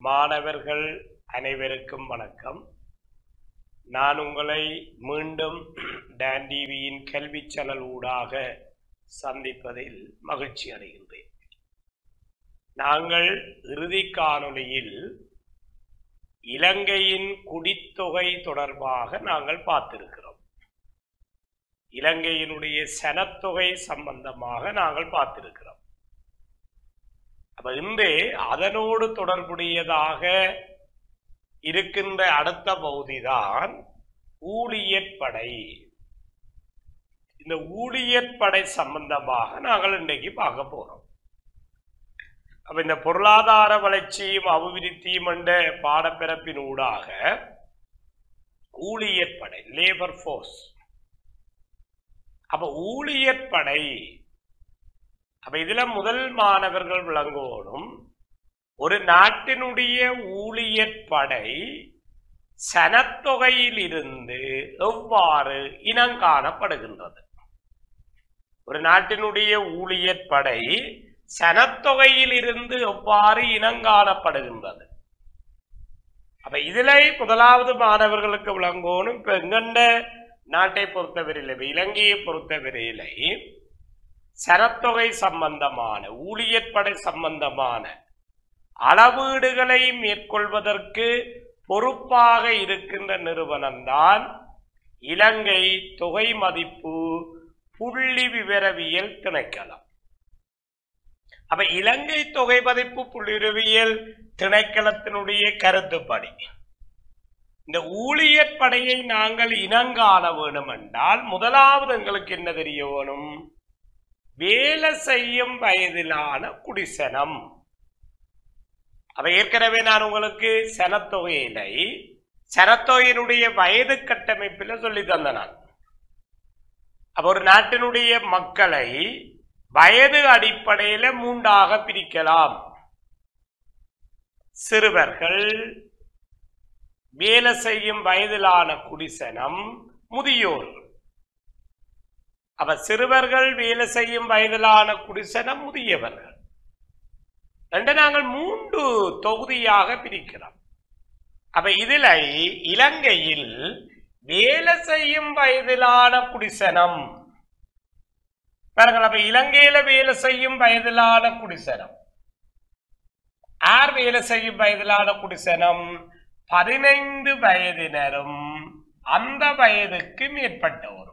மாணவர்கள் அனைவருக்கும் வணக்கம் நான் உங்களை மீண்டும் டான் டிவியின் கல்வி சேனல் ஊடாக சந்திப்பதில் மகிழ்ச்சி அடைகின்றேன் நாங்கள் இறுதி காணொளியில் இலங்கையின் குடித்தொகை தொடர்பாக நாங்கள் பார்த்திருக்கிறோம் இலங்கையினுடைய சனத்தொகை சம்பந்தமாக நாங்கள் பார்த்திருக்கிறோம் அப்ப இன்று அதனோடு தொடர்புடையதாக இருக்கின்ற அடுத்த பகுதிதான் ஊழியற்படை இந்த ஊழியற்படை சம்பந்தமாக நாங்கள் இன்றைக்கு பார்க்க போறோம் அப்ப இந்த பொருளாதார வளர்ச்சியும் அபிவிருத்தியும் என்ற பாடப்பிறப்பின் ஊடாக ஊழியற்படை லேபர் ஃபோர்ஸ் அப்ப ஊழியற்படை அப்ப இதுல முதல் மாணவர்கள் விளங்குவோடும் ஒரு நாட்டினுடைய ஊழியற்படை சனத்தொகையில் இருந்து எவ்வாறு இனங்காணப்படுகின்றது ஒரு நாட்டினுடைய ஊழியற்படை சனத்தொகையில் இருந்து எவ்வாறு இனங்காணப்படுகின்றது அப்ப இதுல முதலாவது மாணவர்களுக்கு விளங்கணும் இப்ப எங்கண்ட நாட்டை பொறுத்தவரையில் இப்ப இலங்கையை பொறுத்தவரையிலை சனத்தொகை சம்பந்தமான ஊழியற்படை சம்பந்தமான அளவீடுகளை மேற்கொள்வதற்கு பொறுப்பாக இருக்கின்ற நிறுவனம்தான் இலங்கை தொகை மதிப்பு புள்ளி விவரவியல் திணைக்களம் அப்ப இலங்கை தொகை மதிப்பு புள்ளிவியல் திணைக்களத்தினுடைய கருத்துப்படி இந்த ஊழியர் படையை நாங்கள் இனங்காண வேணும் என்றால் முதலாவது எங்களுக்கு என்ன தெரிய வேணும் வேலை செய்யும் வயதிலான குடிசனம் அவ ஏற்கனவே நான் உங்களுக்கு சனத்தொகையிலை சனத்தொகையினுடைய வயது கட்டமைப்பில் சொல்லி தந்த நான் அப்ப ஒரு நாட்டினுடைய மக்களை வயது அடிப்படையில மூன்றாக பிரிக்கலாம் சிறுவர்கள் வேலை செய்யும் வயதிலான குடிசனம் முதியோர்கள் அப்ப சிறுவர்கள் வேலை செய்யும் வயதிலான குடிசனம் முதியவர்கள் ரெண்டு நாங்கள் மூன்று தொகுதியாக பிரிக்கிறோம் அப்ப இதுல இலங்கையில் வேலை செய்யும் வயதிலான குடிசனம் பாருங்கள் அப்ப இலங்கையில வேலை செய்யும் வயதிலான குடிசனம் யார் வேலை செய்யும் வயதிலான குடிசனம் பதினைந்து வயதினரும் அந்த வயதுக்கு மேற்பட்டவரும்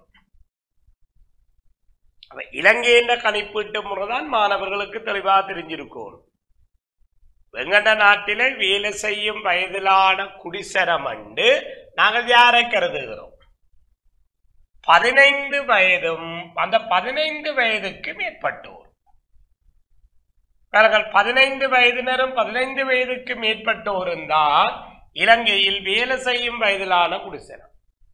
இலங்கையின் கணிப்பீட்டு முறைதான் மாணவர்களுக்கு தெளிவாக தெரிஞ்சிருக்கும் வெங்கட நாட்டில வேலை செய்யும் வயதிலான குடிசனம் அண்டு நாங்கள் யாரை கருதுகிறோம் பதினைந்து வயதும் அந்த பதினைந்து வயதுக்கு மேற்பட்டோர் பாருங்கள் பதினைந்து வயதினரும் பதினைந்து வயதுக்கு மேற்பட்டோரும் தான் இலங்கையில் வேலை செய்யும் வயதிலான குடிசனம்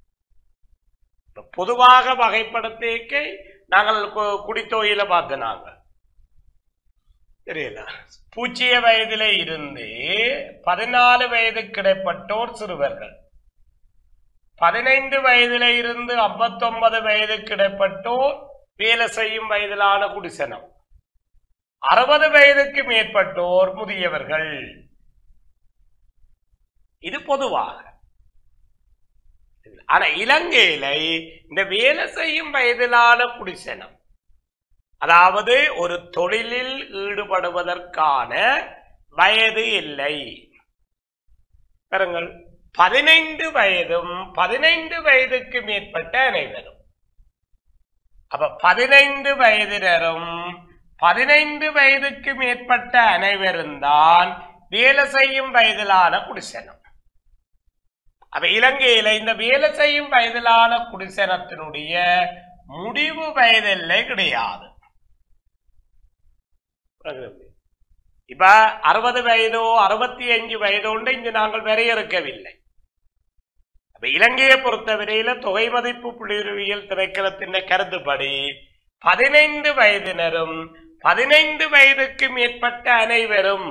பொதுவாக வகைப்படுத்திக்க நாங்கள் குடித்தொகையில பார்த்த நாங்கள் தெரியல பூச்சிய வயதில இருந்து பதினாலு வயது கிடைப்பட்டோர் சிறுவர்கள் பதினைந்து வயதில இருந்து ஐம்பத்தொன்பது வயது கிடைப்பட்டோர் வேலை செய்யும் வயதிலான குடிசனம் அறுபது வயதுக்கு மேற்பட்டோர் முதியவர்கள் இது பொதுவாக ஆனா இலங்கையில இந்த வேலை செய்யும் வயதிலான குடிசனம் அதாவது ஒரு தொழிலில் ஈடுபடுவதற்கான வயது இல்லை பாருங்கள் பதினைந்து வயதும் பதினைந்து வயதுக்கு மேற்பட்ட அனைவரும் அப்ப பதினைந்து வயதினரும் பதினைந்து வயதுக்கு மேற்பட்ட அனைவரும் தான் வேலை செய்யும் வயதிலான குடிசனம் அப்ப இலங்கையில இந்த வேலை செய்யும் வயதிலான குடிசனத்தினுடைய முடிவு வயதில்லை கிடையாது இப்ப அறுபது வயதோ அறுபத்தி அஞ்சு வயதோ இங்கு நாங்கள் வரையறுக்கவில்லை அப்ப இலங்கையை பொறுத்தவரையில தொகை மதிப்பு புள்ளிவியல் திணைக்களத்தின் கருத்துப்படி பதினைந்து வயதினரும் பதினைந்து வயதுக்கு மேற்பட்ட அனைவரும்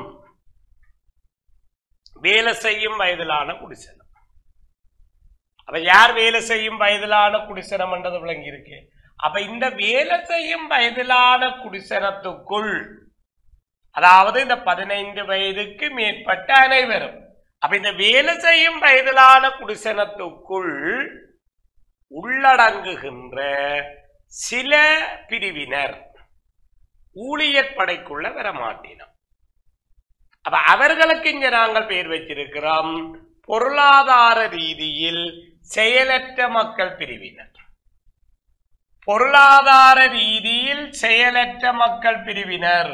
வேலை செய்யும் வயதிலான குடிசனம் அப்ப யார் வேலை செய்யும் வயதிலான குடிசனம் என்றது விளங்கி இருக்கு அப்ப இந்த வேலை செய்யும் வயதிலான குடிசனத்துக்குள் அதாவது இந்த பதினைந்து வயதுக்கு மேற்பட்ட அனைவரும் அப்ப இந்த வேலை செய்யும் வயதிலான குடிசனத்துக்குள் உள்ளடங்குகின்ற சில பிரிவினர் ஊழியர் படைக்குள்ள வரமாட்டினோம் அப்ப அவர்களுக்கு இங்க நாங்கள் பெயர் வச்சிருக்கிறோம் பொருளாதார ரீதியில் செயலற்ற மக்கள் பிரிவினர் பொருளாதார ரீதியில் செயலற்ற மக்கள் பிரிவினர்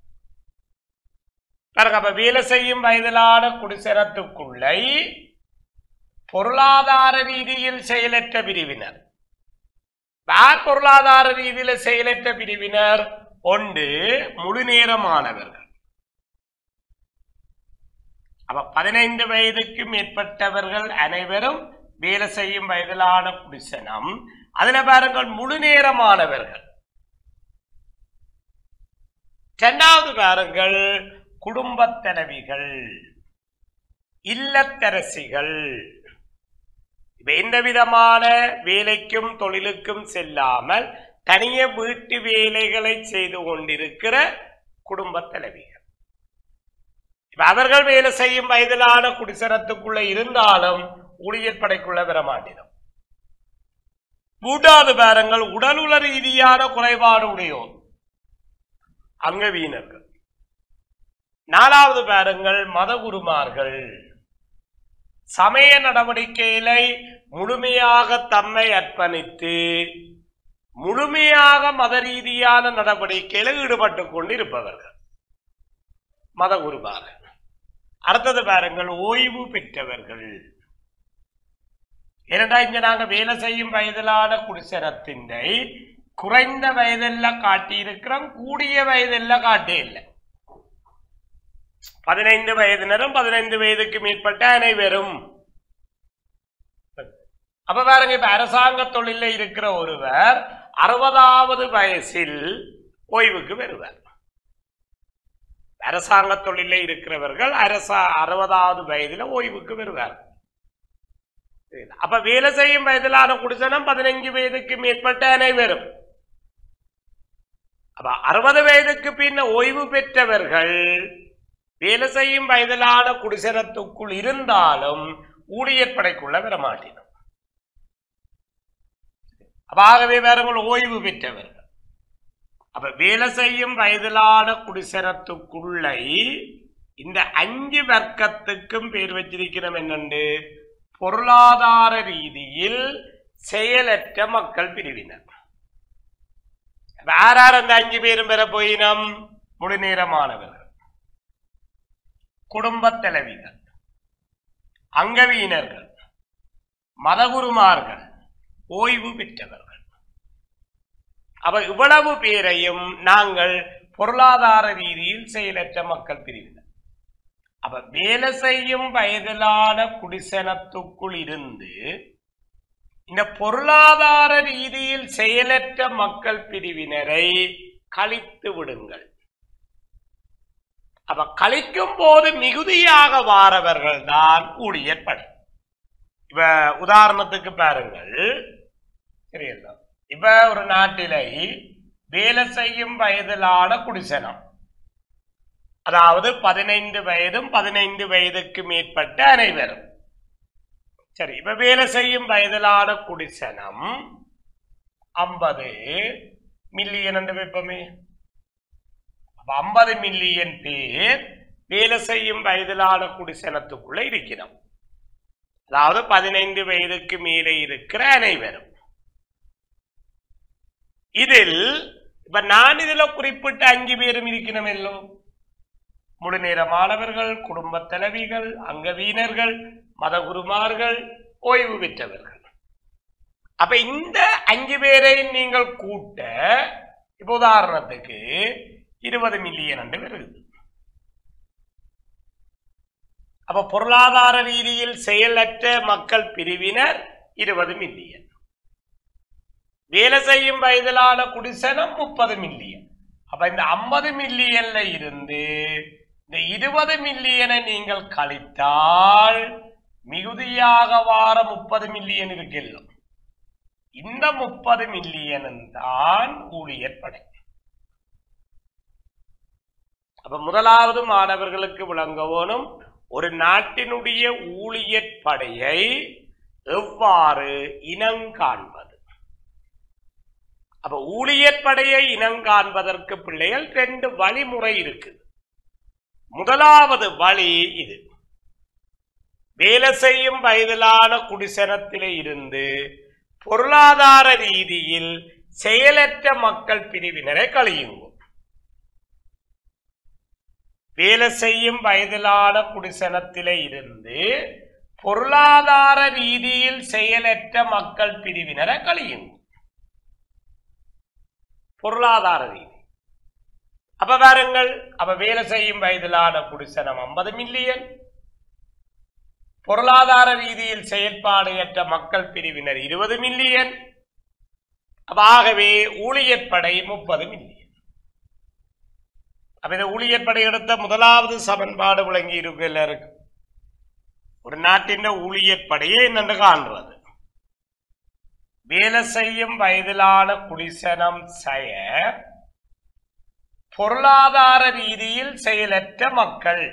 பாருங்க அப்ப வேலை செய்யும் வயதிலான குடிசனத்துக்குள்ளை பொருளாதார ரீதியில் செயலற்ற பிரிவினர் யார் பொருளாதார ரீதியில செயலற்ற பிரிவினர் ஒன்று முழு நேரமானவர்கள் அப்ப பதினைந்து வயதுக்கு மேற்பட்டவர்கள் அனைவரும் வேலை செய்யும் வயதிலான குடிசனம் அதுல பாருங்கள் முழு நேரமானவர்கள் இரண்டாவது பாருங்கள் குடும்பத் தலைவிகள் இல்லத்தரசிகள் இப்ப எந்த விதமான வேலைக்கும் தொழிலுக்கும் செல்லாமல் தனிய வீட்டு வேலைகளை செய்து கொண்டிருக்கிற குடும்பத் தலைவிகள் இப்ப அவர்கள் வேலை செய்யும் வயதிலான குடிசனத்துக்குள்ள இருந்தாலும் ஊழியர் படைக்குள்ள வர மாட்டினோம் மூன்றாவது பேரங்கள் உடலுல ரீதியான குறைபாடு உடையோர் அங்கவீனர்கள் நாலாவது பேரங்கள் மதகுருமார்கள் சமய நடவடிக்கைகளை முழுமையாக தம்மை அர்ப்பணித்து முழுமையாக மத ரீதியான நடவடிக்கையில் ஈடுபட்டு கொண்டிருப்பவர்கள் மதகுருமார்கள் அடுத்தது பாருங்கள் ஓய்வு பெற்றவர்கள் ஏனென்றா இங்க நாங்க வேலை செய்யும் வயதிலான குடிசனத்தினை குறைந்த வயதெல்லாம் காட்டியிருக்கிறோம் கூடிய வயதெல்லாம் காட்டே இல்லை பதினைந்து வயதினரும் பதினைந்து வயதுக்கு மேற்பட்ட அனைவரும் அப்ப பாருங்க இப்ப அரசாங்க தொழில இருக்கிற ஒருவர் அறுபதாவது வயசில் ஓய்வுக்கு வருவார் அரசாங்க தொழில இருக்கிறவர்கள் அரசா அறுபதாவது வயதுல ஓய்வுக்கு வருவார் அப்ப வேலை செய்யும் வயதிலான குடிசனம் பதினைஞ்சு வயதுக்கு மேற்பட்ட அனைவரும் அப்ப அறுபது வயதுக்கு பின்ன ஓய்வு பெற்றவர்கள் வேலை செய்யும் வயதிலான குடிசனத்துக்குள் இருந்தாலும் ஊழியர் படைக்குள்ள வரமாட்டினோம் அப்ப ஆகவே வேறவங்க ஓய்வு பெற்றவர்கள் அப்ப வேலை செய்யும் வயதிலான குடிசனத்துக்குள்ளை இந்த அஞ்சு வர்க்கத்துக்கும் பேர் வச்சிருக்கிறோம் என்னண்டு பொருளாதார ரீதியில் செயலற்ற மக்கள் பிரிவினர் யாரார் அந்த அஞ்சு பேரும் பெற போயினம் முழுநேரமானவர்கள் குடும்பத் தலைவிகள் அங்கவீனர்கள் மதகுருமார்கள் ஓய்வு பெற்றவர்கள் அவ இவ்வளவு பேரையும் நாங்கள் பொருளாதார ரீதியில் செயலற்ற மக்கள் பிரிவினர் அவ வேலை செய்யும் வயதிலான குடிசனத்துக்குள் இருந்து இந்த பொருளாதார ரீதியில் செயலற்ற மக்கள் பிரிவினரை கழித்து விடுங்கள் அப்ப கழிக்கும் போது மிகுதியாக வாரவர்கள் தான் ஊழியர் படை இப்ப உதாரணத்துக்கு பாருங்கள் சரியா இப்ப ஒரு நாட்டிலை வேலை செய்யும் வயதிலான குடிசனம் அதாவது பதினைந்து வயதும் பதினைந்து வயதுக்கு மேற்பட்ட அனைவரும் சரி இப்ப வேலை செய்யும் வயதிலான குடிசனம் ஐம்பது மில்லியன் என்று வைப்போமே அப்ப ஐம்பது மில்லியன் பேர் வேலை செய்யும் வயதிலான குடிசனத்துக்குள்ள இருக்கிறோம் அதாவது பதினைந்து வயதுக்கு மேலே இருக்கிற அனைவரும் இதில் இப்ப நான் இதுல குறிப்பிட்ட அஞ்சு பேரும் இருக்கணும் எல்லோ முழு நேர மாணவர்கள் குடும்ப தலைவிகள் அங்கவீனர்கள் மதகுருமார்கள் ஓய்வு பெற்றவர்கள் அப்ப இந்த அஞ்சு பேரை நீங்கள் கூட்ட இப்ப உதாரணத்துக்கு இருபது மில்லியன் என்று வருது அப்ப பொருளாதார ரீதியில் செயலற்ற மக்கள் பிரிவினர் இருபது மில்லியன் வேலை செய்யும் வயதிலான குடிசனம் முப்பது மில்லியன் அப்ப இந்த ஐம்பது மில்லியன்ல இருந்து இந்த இருபது மில்லியனை நீங்கள் கழித்தால் மிகுதியாக வார முப்பது மில்லியன் இருக்கில்லும் இந்த முப்பது மில்லியன் தான் ஊழியர் படை அப்ப முதலாவது மாணவர்களுக்கு விளங்கவோனும் ஒரு நாட்டினுடைய ஊழியற் படையை எவ்வாறு இனங்காண்பது அப்ப ஊழியற் படையை இனங்காண்பதற்கு பிள்ளைகள் ரெண்டு வழிமுறை இருக்குது முதலாவது வழி இது வேலை செய்யும் வயதிலான குடிசனத்திலே இருந்து பொருளாதார ரீதியில் செயலற்ற மக்கள் பிரிவினரை கழியுங்கள் வேலை செய்யும் வயதிலான குடிசனத்திலே இருந்து பொருளாதார ரீதியில் செயலற்ற மக்கள் பிரிவினரை கழியுங்கள் பொருளாதார ரீதி அப்ப பாருங்கள் அப்ப வேலை செய்யும் வயதிலான குடிசனம் ஐம்பது மில்லியன் பொருளாதார ரீதியில் செயற்பாடையற்ற மக்கள் பிரிவினர் இருபது மில்லியன் அப்ப ஆகவே ஊழியற்படை முப்பது மில்லியன் அப்ப இந்த ஊழியற்படை எடுத்த முதலாவது சமன்பாடு விளங்கி இருக்கு எல்லாருக்கும் ஒரு நாட்டின் ஊழியற்படையை என்னென்று காண்றது வேலை செய்யும் வயதிலான குடிசனம் செய்ய பொருளாதார ரீதியில் செயலற்ற மக்கள்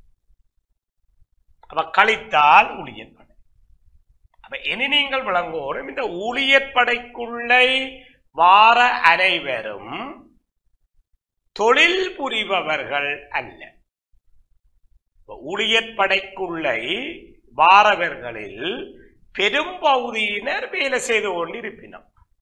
அப்ப கழித்தால் ஊழியற்படை அப்ப இனி நீங்கள் விளங்குவோரும் இந்த ஊழியற்படைக்குள்ளே வார அனைவரும் தொழில் புரிபவர்கள் அல்ல இப்ப ஊழியற்படைக்குள்ளே வாரவர்களில் பெரும் பகுதியினர் வேலை செய்து கொண்டிருப்பினோம்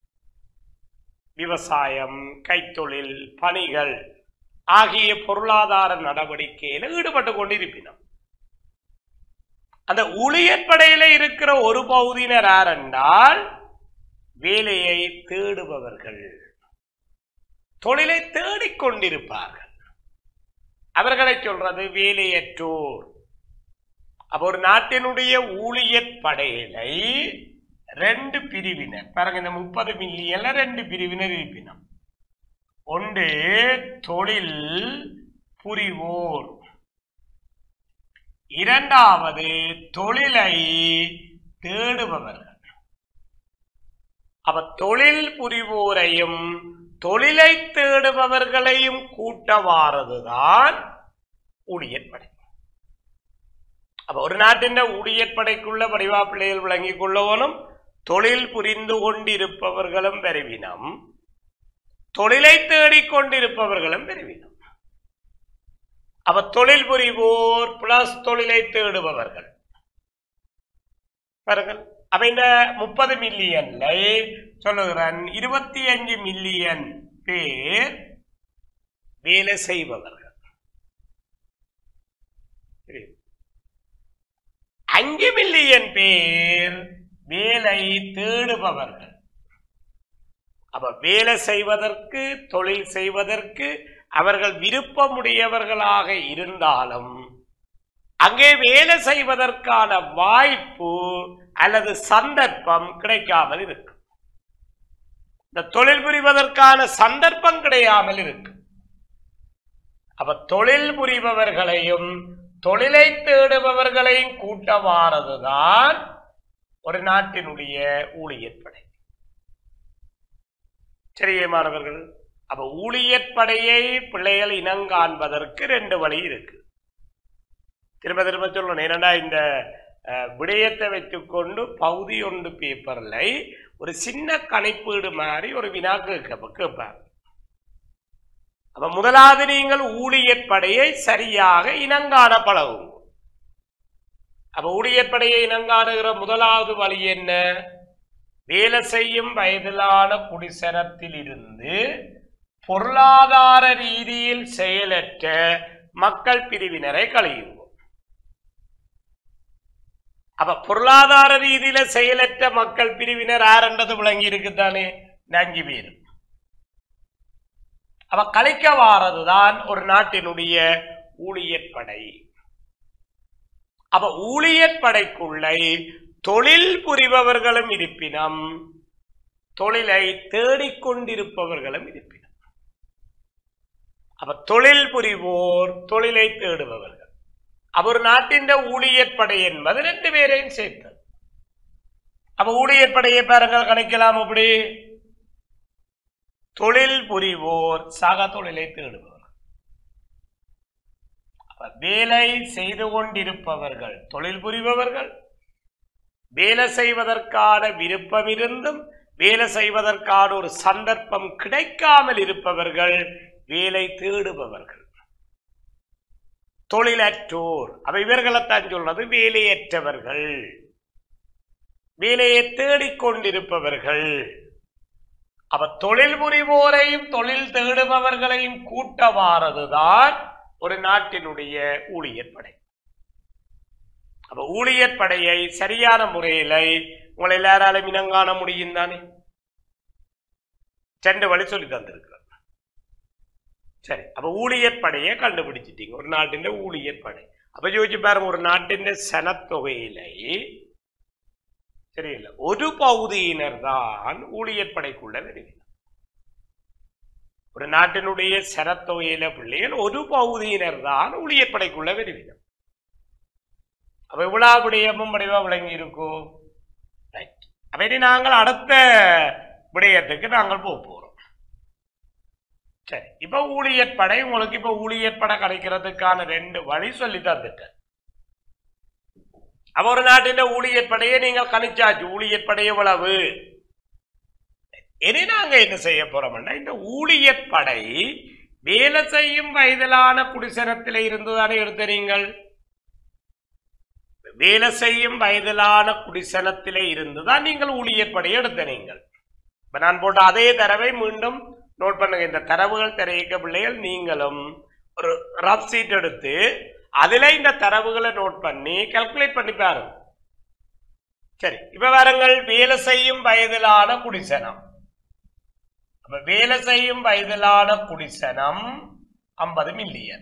விவசாயம் கைத்தொழில் பணிகள் ஆகிய பொருளாதார நடவடிக்கையில் ஈடுபட்டு கொண்டிருப்பினோம் அந்த ஊழியற்படையில இருக்கிற ஒரு பகுதியினர் யார் என்றால் வேலையை தேடுபவர்கள் தொழிலை தேடிக்கொண்டிருப்பார்கள் அவர்களை சொல்றது வேலையற்றோர் அப்ப ஒரு நாட்டினுடைய ஊழியற் படையிலை ரெண்டு பிரிவினர் பாருங்க இந்த முப்பது மில்லியன்ல ரெண்டு பிரிவினர் இருப்பினம் ஒன்று தொழில் புரிவோர் இரண்டாவது தொழிலை தேடுபவர்கள் அப்ப தொழில் புரிவோரையும் தொழிலை தேடுபவர்களையும் கூட்டவாறதுதான் ஊழியற்படை அப்ப ஒரு நாட்டின் ஊழியற்படைக்குள்ள வடிவா பிள்ளைகள் விளங்கிக் கொள்ளவனும் தொழில் புரிந்து கொண்டிருப்பவர்களும் பெருவினம் தொழிலை தேடிக்கொண்டிருப்பவர்களும் பெருவினம் அவ தொழில் புரிவோர் பிளஸ் தொழிலை தேடுபவர்கள் பாருங்கள் அப்ப இந்த முப்பது மில்லியன்ல சொல்லுகிறேன் இருபத்தி அஞ்சு மில்லியன் பேர் வேலை செய்பவர்கள் அஞ்சு மில்லியன் பேர் வேலை தேடுபவர்கள் அப்ப வேலை செய்வதற்கு தொழில் செய்வதற்கு அவர்கள் விருப்பமுடையவர்களாக இருந்தாலும் அங்கே வேலை செய்வதற்கான வாய்ப்பு அல்லது சந்தர்ப்பம் கிடைக்காமல் இருக்கு இந்த தொழில் புரிவதற்கான சந்தர்ப்பம் கிடையாமல் இருக்கு அப்ப தொழில் புரிபவர்களையும் தொழிலை தேடுபவர்களையும் கூட்டவாறதுதான் ஒரு நாட்டினுடைய ஊழியற்படை சரியே மாணவர்கள் அப்ப ஊழியற்படையை பிள்ளைகள் இனங்காண்பதற்கு ரெண்டு வழி இருக்கு திரும்ப திரும்ப சொல்லணும் ஏன்னா இந்த அஹ், விடயத்தை வைத்துக்கொண்டு பகுதி ஒன்று பேப்பர்ல ஒரு சின்ன கணிப்பீடு மாதிரி ஒரு வினா கேட்க கேட்பார் அப்ப முதலாவது நீங்கள் ஊழியற்படையை சரியாக இனங்காண பழகும் அப்ப ஊழியற்படையை இனங்காணுகிற முதலாவது வழி என்ன வேலை செய்யும் வயதிலான குடிசனத்தில் இருந்து பொருளாதார ரீதியில் செயலற்ற மக்கள் பிரிவினரை கழியுங்க அப்ப பொருளாதார ரீதியில செயலற்ற மக்கள் பிரிவினர் யாருன்றது விளங்கி இருக்குதானே இந்த அஞ்சு பேர் அப்ப கழிக்க வாரதுதான் ஒரு நாட்டினுடைய ஊழியற்படை அப்ப ஊழியற்படைக்குள்ளே தொழில் புரிபவர்களும் இருப்பினம் தொழிலை தேடிக்கொண்டிருப்பவர்களும் இருப்பினம் அப்ப தொழில் புரிவோர் தொழிலை தேடுபவர்கள் அப்ப ஒரு நாட்டின் ஊழியற்படை என்பது ரெண்டு பேரையும் சேர்த்தது அப்ப ஊழியற்படையை பாருங்கள் கணிக்கலாம் அப்படி தொழில் புரிவோர் சக தொழிலை தேடுபவர் அப்ப வேலை செய்து கொண்டிருப்பவர்கள் தொழில் புரிபவர்கள் வேலை செய்வதற்கான விருப்பம் இருந்தும் வேலை செய்வதற்கான ஒரு சந்தர்ப்பம் கிடைக்காமல் இருப்பவர்கள் வேலை தேடுபவர்கள் தொழிலற்றோர் அப்ப இவர்களைத்தான் சொல்றது வேலையற்றவர்கள் வேலையை தேடிக்கொண்டிருப்பவர்கள் அப்ப தொழில் புரிவோரையும் தொழில் தேடுபவர்களையும் கூட்டவாறதுதான் ஒரு நாட்டினுடைய ஊழியர் படை அப்ப ஊழியர் படையை சரியான முறையில உங்களை எல்லாராலும் இனங்காண முடியும் தானே ரெண்டு வழி சொல்லி தந்திருக்கிறார் சரி அப்ப ஊழியர் படையை கண்டுபிடிச்சிட்டீங்க ஒரு நாட்டின் ஊழியர் படை அப்ப யோசிச்சு பாருங்க ஒரு நாட்டின் சனத்தொகையிலை சரியில்லை ஒரு பகுதியினர் தான் ஊழியர் படைக்குள்ள வருகிறார் ஒரு நாட்டினுடைய சனத்தொகையில பிள்ளைகள் ஒரு பகுதியினர் தான் ஊழியர் படைக்குள்ள வருகிறார் அப்ப இவ்வளவு விடயமும் வடிவா விளங்கி இருக்கும் Right. அப்ப இனி நாங்கள் அடுத்த விடயத்துக்கு நாங்கள் போக போறோம் சரி இப்ப ஊழியர் படை உங்களுக்கு இப்ப ஊழியர் படை கிடைக்கிறதுக்கான ரெண்டு வழி சொல்லி தந்துட்டேன் அப்ப ஒரு நாட்டின் ஊழியர் படையை நீங்கள் கணிச்சாச்சு ஊழியர் படை எவ்வளவு இனி நாங்க என்ன செய்ய போறோம்னா இந்த ஊழியர் படை வேலை செய்யும் வயதிலான குடிசனத்தில இருந்துதானே எடுத்த நீங்கள் வேலை செய்யும் வயதிலான குடிசனத்திலே இருந்துதான் நீங்கள் ஊழியர் படையை எடுத்த நீங்கள் இப்ப நான் போட்ட அதே தரவை மீண்டும் நோட் பண்ணுங்க இந்த தரவுகள் தெரிவிக்க பிள்ளைகள் நீங்களும் ஒரு ரஃப் சீட் எடுத்து அதுல இந்த தரவுகளை நோட் பண்ணி கால்குலேட் பண்ணி பாருங்க சரி இப்ப பாருங்கள் வேலை செய்யும் வயதிலான குடிசனம் அப்ப வேலை செய்யும் வயதிலான குடிசனம் ஐம்பது மில்லியன்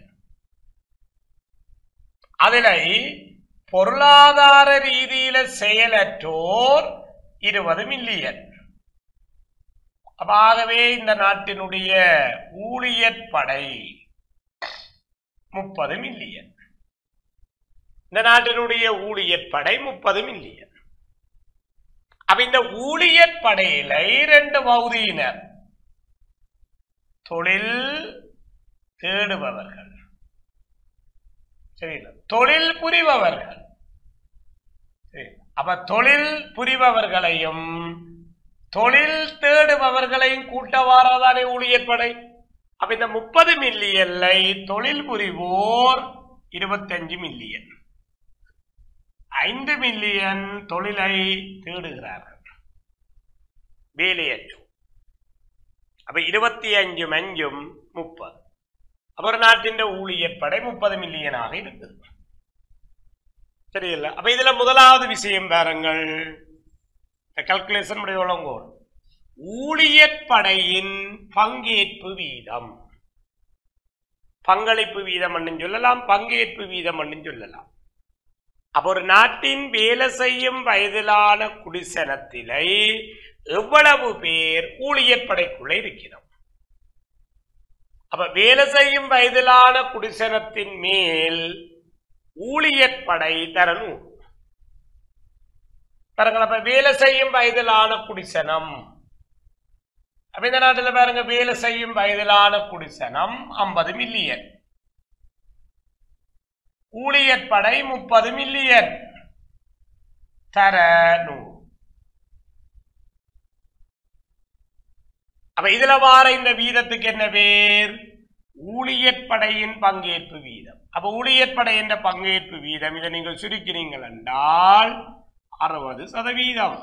அதுல பொருளாதார ரீதியில செயலற்றோர் இருபது மில்லியன் அப்ப ஆகவே இந்த நாட்டினுடைய ஊழியர் படை முப்பது மில்லியன் இந்த நாட்டினுடைய ஊழியர் படை முப்பது மில்லியன் அப்ப இந்த ஊழியர் படையில இரண்டு பகுதியினர் தொழில் தேடுபவர்கள் சரிங்களா தொழில் புரிபவர்கள் சரி. அப்ப தொழில் புரிபவர்களையும் தொழில் தேடுபவர்களையும் கூட்டவாரதானே ஊழியர் படை அப்ப இந்த முப்பது மில்லியன்லை தொழில் புரிவோர் இருபத்தஞ்சு மில்லியன் ஐந்து மில்லியன் தொழிலை தேடுகிறார்கள் வேலையற்றும் அப்ப இருபத்தி அஞ்சும் அஞ்சும் முப்பது அவர் நாட்டின் ஊழியர் படை முப்பது மில்லியனாக இருக்குது சரியில்ல அப்ப இதுல முதலாவது விஷயம் பாருங்கள் கல்குலேஷன் உலங்கோர் ஊழியர் படையின் பங்கேற்பு வீதம் பங்களிப்பு வீதம் சொல்லலாம் பங்கேற்பு வீதம் சொல்லலாம் அப்ப ஒரு நாட்டின் வேலை செய்யும் வயதிலான குடிசனத்திலை எவ்வளவு பேர் ஊழியர் படைக்குள்ள இருக்கிறோம் அப்ப வேலை செய்யும் வயதிலான குடிசனத்தின் மேல் ஊழியர் படை தரணும் பாருங்கள் அப்ப வேலை செய்யும் வயதிலான குடிசனம் அப்ப இந்த நாட்டில் பாருங்க வேலை செய்யும் வயதிலான குடிசனம் ஐம்பது மில்லியன் ஊழியர் படை முப்பது மில்லியன் தர நூறு அப்ப இதுல வார இந்த வீதத்துக்கு என்ன பேர் ஊழியர் படையின் பங்கேற்பு வீதம் அப்ப ஊழியர் படை என்ற பங்கேற்பு வீதம் இதை நீங்கள் சுருக்கிறீங்கள் என்றால் அறுபது சதவீதம்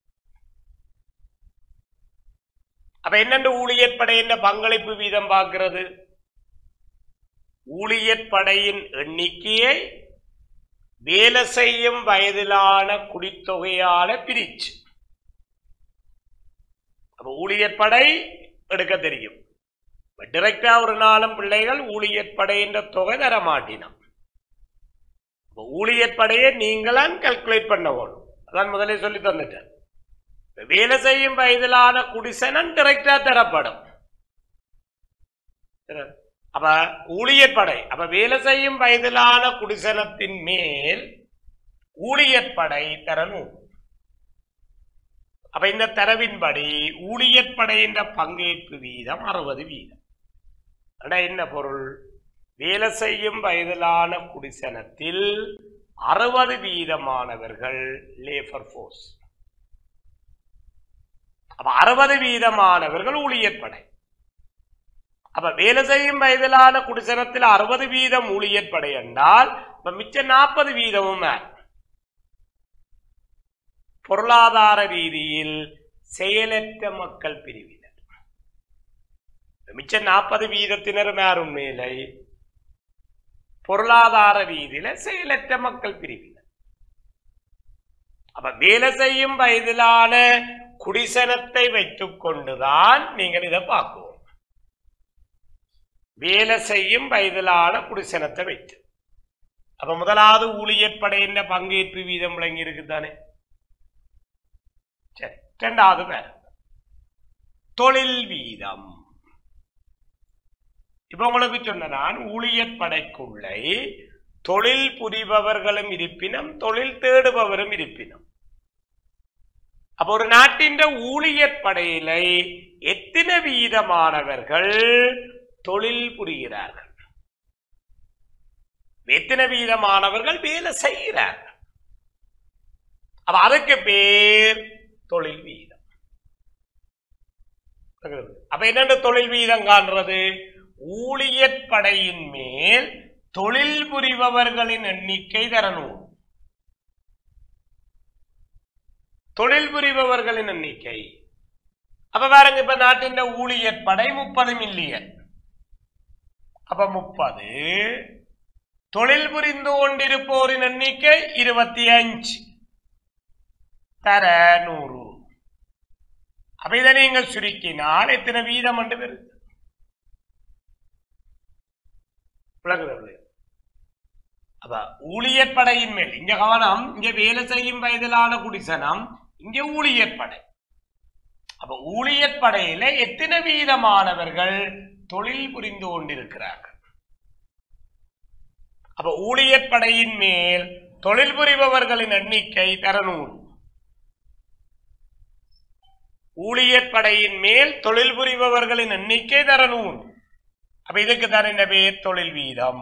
அப்ப என்னென்று ஊழியர் படை என்ற பங்களிப்பு வீதம் பார்க்கிறது ஊழியர் படையின் எண்ணிக்கையை வேலை செய்யும் வயதிலான குடித்தொகையால பிரிச்சு அப்ப ஊழியர் படை எடுக்க தெரியும் டிரெக்டா ஒரு நாளும் பிள்ளைகள் ஊழியர் படை என்ற தொகை தர மாட்டினான் அப்ப ஊழியர் படையை நீங்களாம் கல்குலேட் பண்ண வேணும் அதான் முதலே சொல்லி தந்துட்டேன் இப்ப வேலை செய்யும் வயதிலான குடிசனன் டிரெக்டா தரப்படும் சரி. அப்ப ஊழியர் படை அப்ப வேலை செய்யும் வயதிலான குடிசனத்தின் மேல் ஊழியர் படை தரணும் அப்ப இந்த தரவின்படி ஊழியர் படை என்ற பங்கேற்பு வீதம் அறுபது வீதம் அட என்ன பொருள் வேலை செய்யும் வயதிலான குடிசனத்தில் அறுபது வீதமானவர்கள் லேபர் ஃபோர்ஸ் அப்ப அறுபது வீதமானவர்கள் ஊழியர் படை அப்ப வேலை செய்யும் வயதிலான குடிசனத்தில் அறுபது வீதம் ஊழியர் படை என்றால் இப்ப மிச்சம் நாற்பது வீதமும் யார்? பொருளாதார ரீதியில் செயலற்ற மக்கள் பிரிவினர் மிச்ச நாற்பது வீதத்தினர் யாரும் மேலை பொருளாதார ரீதியில செயலற்ற மக்கள் பிரிவினர் அப்ப வேலை செய்யும் வயதிலான குடிசனத்தை வைத்துக் கொண்டுதான் நீங்கள் இதை பார்க்குவோம் வேலை செய்யும் வயதிலான குடிசனத்தை வைத்து அப்ப முதலாவது ஊழியர் படையின் பங்கேற்பு வீதம் விளங்கி இருக்குதானே சரி இரண்டாவது வேற தொழில் வீதம் இப்ப உங்களுக்கு சொன்ன நான் ஊழியர் படைக்குள்ளே தொழில் புரிபவர்களும் இருப்பினும் தொழில் தேடுபவரும் இருப்பினும் அப்ப ஒரு நாட்டின் ஊழியர் படையில எத்தனை வீதமானவர்கள் தொழில் புரிகிறார்கள் எத்தனை வீதமானவர்கள் வேலை செய்கிறார்கள் அப்ப அதுக்கு பேர் தொழில் வீதம் அப்ப என்னென்ன தொழில் வீதம் காண்றது ஊழியர் படையின் மேல் தொழில் புரிபவர்களின் எண்ணிக்கை தரணும் தொழில் புரிபவர்களின் எண்ணிக்கை அப்ப பாருங்க இப்ப நாட்டின் ஊழியர் படை முப்பது மில்லியன் அப்ப முப்பது தொழில் புரிந்து கொண்டிருப்போரின் எண்ணிக்கை இருபத்தி அஞ்சு தர நூறு அப்ப இதை நீங்கள் சுருக்கினால் எத்தனை வீதம் என்று வருது விளங்குது அப்ப ஊழியர் படையின் மேல் இங்க கவனம் இங்க வேலை செய்யும் வயதிலான குடிசனம் இங்க ஊழியர் படை அப்ப ஊழியர் படையில எத்தனை வீதமானவர்கள் தொழில் புரிந்து கொண்டிருக்கிறார்கள் அப்ப ஊழியர் படையின் மேல் தொழில் புரிபவர்களின் எண்ணிக்கை தரநூறு ஊழியர் படையின் மேல் தொழில் புரிபவர்களின் எண்ணிக்கை தரநூறு அப்ப இதுக்கு தான் என்ன பேர் தொழில் வீதம்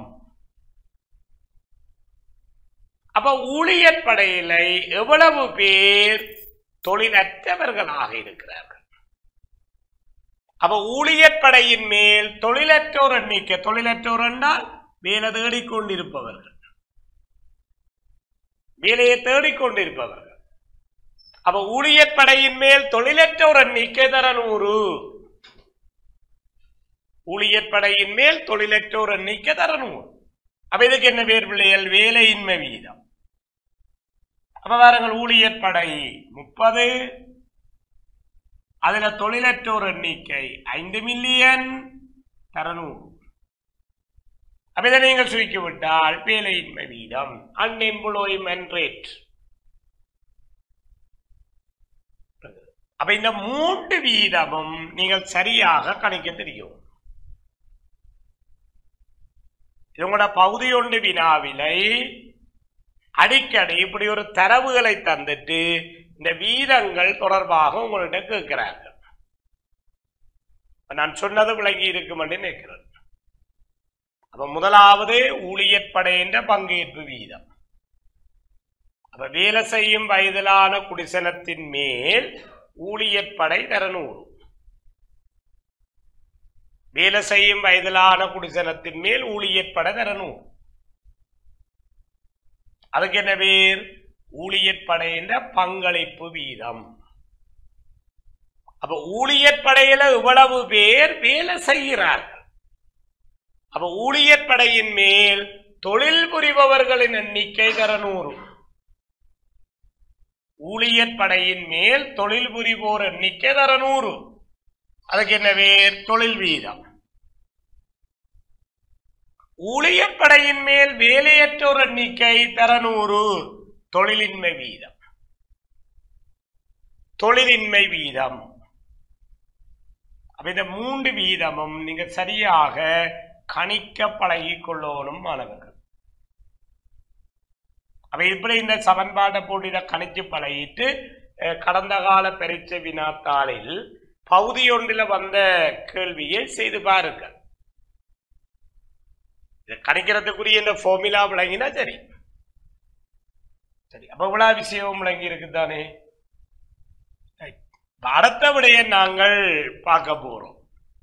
அப்ப ஊழியர் படையில எவ்வளவு பேர் தொழிலற்றவர்களாக இருக்கிறார்கள் அப்ப ஊழியர் படையின் மேல் தொழிலற்றோர் எண்ணிக்கை தொழிலற்றோர் என்றால் வேலை தேடிக்கொண்டிருப்பவர்கள் வேலையை தேடிக்கொண்டிருப்பவர்கள் அப்ப ஊழியர் படையின் மேல் தொழிலற்றோர் எண்ணிக்கை தர நூறு ஊழியர் படையின் மேல் தொழிலற்றோர் எண்ணிக்கை தர நூறு அப்ப இதுக்கு என்ன பேர் பிள்ளைகள் வேலையின்மை வீதம் அப்ப பாருங்கள் ஊழியர் படை முப்பது அதுல தொழிலற்றோர் எண்ணிக்கை ஐந்து மில்லியன் தரநூறு அப்ப இதை நீங்கள் சுருக்கி விட்டால் வேலையின்மை வீதம் அன்எம்ப்ளாய்மெண்ட் ரேட் அப்ப இந்த மூன்று வீதமும் நீங்கள் சரியாக கணிக்க தெரியும் இது உங்களோட பகுதி ஒன்று வினாவிலை அடிக்கடி இப்படி ஒரு தரவுகளை தந்துட்டு இந்த வீதங்கள் தொடர்பாக உங்கள்கிட்ட கேட்கிறார்கள் இப்ப நான் சொன்னது விளங்கி இருக்கும் என்று நினைக்கிறேன் அப்ப முதலாவது ஊழியர் படையின்ற பங்கேற்பு வீதம் அப்ப வேலை செய்யும் வயதிலான குடிசனத்தின் மேல் ஊழியர் படை தரநூறு வேலை செய்யும் வயதிலான குடிசனத்தின் மேல் ஊழியர் படை தரநூறு அதுக்கு என்ன பேர் ஊழியர் படையின்ற பங்களிப்பு வீதம் அப்ப ஊழியர் படையில இவ்வளவு பேர் வேலை செய்கிறார்கள் அப்ப ஊழியர் படையின் மேல் தொழில் புரிபவர்களின் எண்ணிக்கை தரநூறு ஊழியர் படையின் மேல் தொழில் புரிவோர் எண்ணிக்கை தரநூறு அதுக்கு என்ன பேர் தொழில் வீதம் ஊழியர் படையின் மேல் வேலையற்றோர் எண்ணிக்கை தரநூறு தொழிலின்மை வீதம் தொழிலின்மை வீதம் அப்ப இந்த மூன்று வீதமும் நீங்க சரியாக கணிக்க பழகிக் கொள்ளணும் மாணவர்கள் அப்ப இப்படி இந்த சமன்பாட்டை போட்டு இதை கணிச்சு பழகிட்டு அஹ், கடந்த கால பரீட்சை வினாத்தாளில் பகுதி ஒன்றில் வந்த கேள்வியை செய்து பாருங்கள் இதை கணிக்கிறதுக்குரிய இந்த ஃபார்முலா விளங்கினா சரி சரி அப்ப இவ்வளவு விஷயம் விளங்கி இருக்குதானே Right. இப்ப அடுத்த விடையை நாங்கள் பார்க்க போறோம்